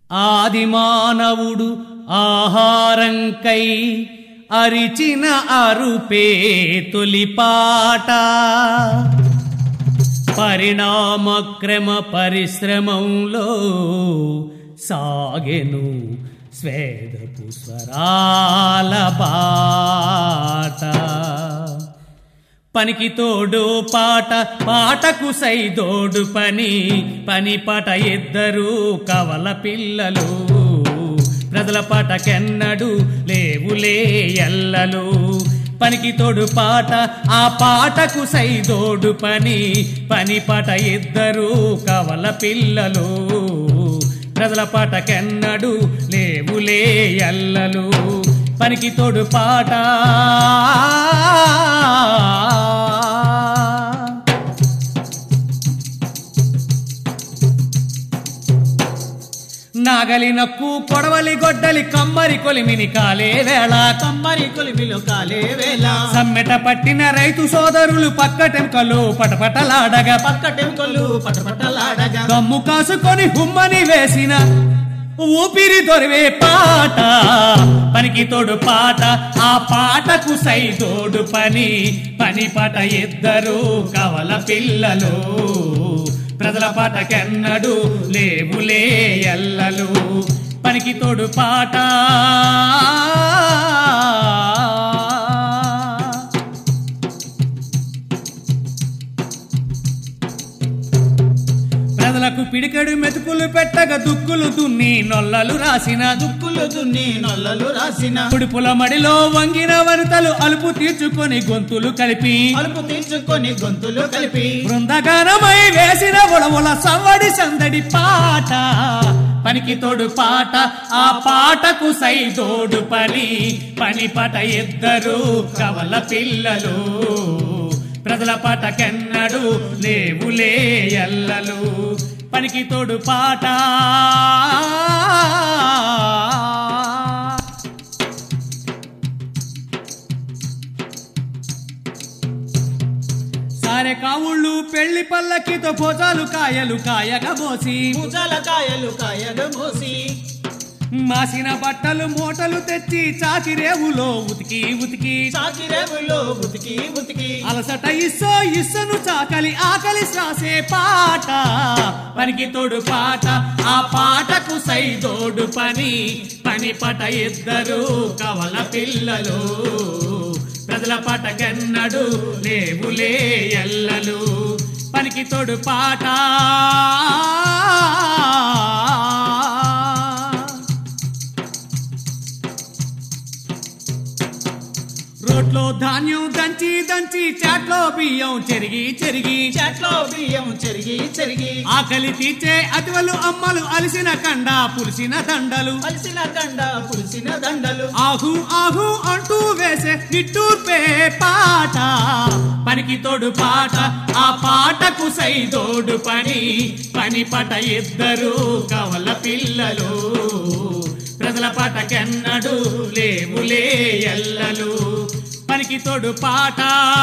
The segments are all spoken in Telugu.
ఆది మానవుడు ఆహారంకై అరిచిన అరుపే తొలిపాట పరిణామక్రమ పరిశ్రమంలో సాగెను స్వేదపు స్వరాల బాట పనికి తోడు పాట పాటకు సైదోడు పని పని పాట ఇద్దరు కవల పిల్లలు ప్రజల పాటకెన్నడు లేవులే ఎల్లలు పనికి తోడు పాట ఆ పాటకు సైదోడు పని పని పాట ఇద్దరు కవల పిల్లలు ప్రజల పాటకెన్నడు లేవులే ఎల్లలు పనికి తోడు పాట నాగలి నక్కు కొడవలి గొడ్డలి కమ్మరి కొలిమిని కాలే వేళ కమ్మరి కొలిమిలో కాలే వేళ సమ్మెట పట్టిన రైతు సోదరులు పక్కటెంకలు పటపటలాడగా పక్కటెంకొల్లు పటపటలాడగా గమ్ము కాసుకొని హుమ్మని వేసిన ఊపిరి దొరివే పాట పనికి తోడు పాట ఆ పాటకు సైదోడు పని పని పాట ఇద్దరు కవల పిల్లలు ప్రజల పాటకెన్నడు లేవులే ఎల్లలు పనికి తోడు పాట ప్రజలకు పిడికెడు మెతుకులు పెట్టగా దుక్కులు దున్ని నొల్లలు రాసిన దుక్కులు దున్ని నొల్లలు రాసిన పుడుపుల మడిలో వంగిన వనితలు అలుపు తీర్చుకొని గొంతులు కలిపి అలుపు తీర్చుకొని గొంతులు కలిపి బృందగానమై వేసిన ఉడవుల సవ్వడి సందడి పాట పనికి తోడు పాట ఆ పాటకు సైదోడు పని పని పాట ఇద్దరు కవల పిల్లలు ప్రజల పాటకెన్నడు లేవులే ఎల్లలు పనికి తోడు పాట సారె కావుళ్ళు పెళ్లి పల్లకితో భోజాలు కాయలు కాయగా మోసి పూజల కాయలు కాయలు మోసి మాసిన బట్టలు మూటలు తెచ్చి చాకిరేవులో ఉతికి ఉతికి చాకిరేవులో ఉతికి ఉతికి అలసట ఇస్సో ఇస్సను చాకలి ఆకలి శ్రాసే పాట పనికి తోడు పాట ఆ పాటకు సైదోడు పని పని పట ఇద్దరు కవల పిల్లలు ప్రజల పాటకెన్నడు లేవులే ఎల్లలు పనికి తోడు పాట రోట్లో ధాన్యం దంచి దంచి చాట్లో బియ్యం చెరిగి చెరిగి చెట్లో బియ్యం చెరిగి చెరిగి ఆకలి తీర్చే అతివలు అమ్మలు అలిసిన కండ పులిసిన దండలు కలిసిన దండ పులిసిన దండలు ఆహు ఆహు అంటూ వేసే నిట్టూర్పే పాట పనికి తోడు పాట ఆ పాటకు సైదోడు పని పని పట ఇద్దరు కవల పిల్లలు ప్రజల పాటకెన్నడు లేవులే ఎల్లలు పనికి తోడు పాట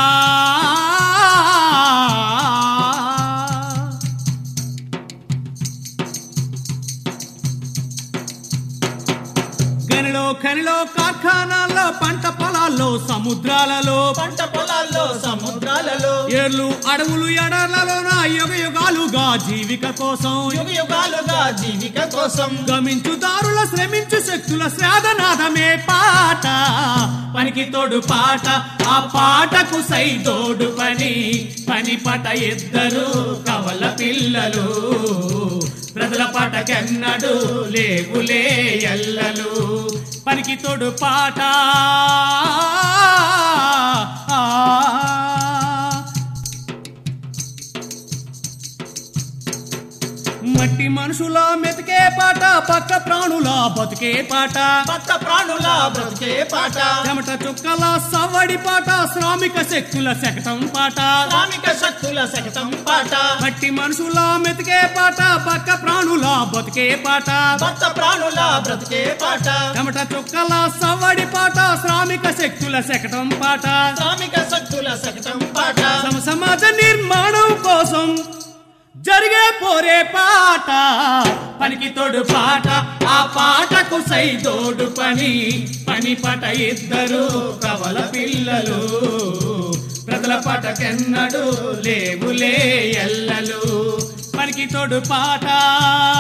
గనిలో ఖనిలో కార్ఖానాల్లో పంట పొలాల్లో సముద్రాలలో పంట పొలాల్లో సముద్రాలలో ఏర్లు అడవులు ఎడర్లలోన యుగ యుగాలుగా జీవిక కోసం యుగ యుగాలుగా జీవిక కోసం గమించుదారుల శ్రమించు శక్తుల శ్రాదనాదమే పాట పనికి తోడు పాట ఆ పాటకు సైదోడు పని పని పట ఇద్దరు కవల పిల్లలు ప్రజల పాటకెన్నడు లేవులే ఎల్లలు పనికి తోడు పాట మట్టి మనుషుల మెతికే పాట పక్క ప్రాణుల బతికే పాట పక్క ప్రాణుల బ్రతికే పాట చెమట చుక్కల సవ్వడి పాట శ్రామిక శక్తుల శకటం పాట శ్రామిక శక్తుల శకటం పాట మట్టి మనుషుల మెతికే పాట పక్క ప్రాణుల బతికే పాట భక్త ప్రాణుల బ్రతికే పాట చెమట చుక్కల సవ్వడి పాట శ్రామిక శక్తుల శకటం పాట శ్రామిక శక్తుల శకటం పాట సమ సమాజ నిర్మాణం కోసం జరిగే పోరే పాట పనికి తోడు పాట ఆ పాటకు సైదోడు పని పని పట ఇద్దరు కవల పిల్లలు ప్రజల పటకెన్నడు లేవులే ఎల్లలు పనికి తోడు పాట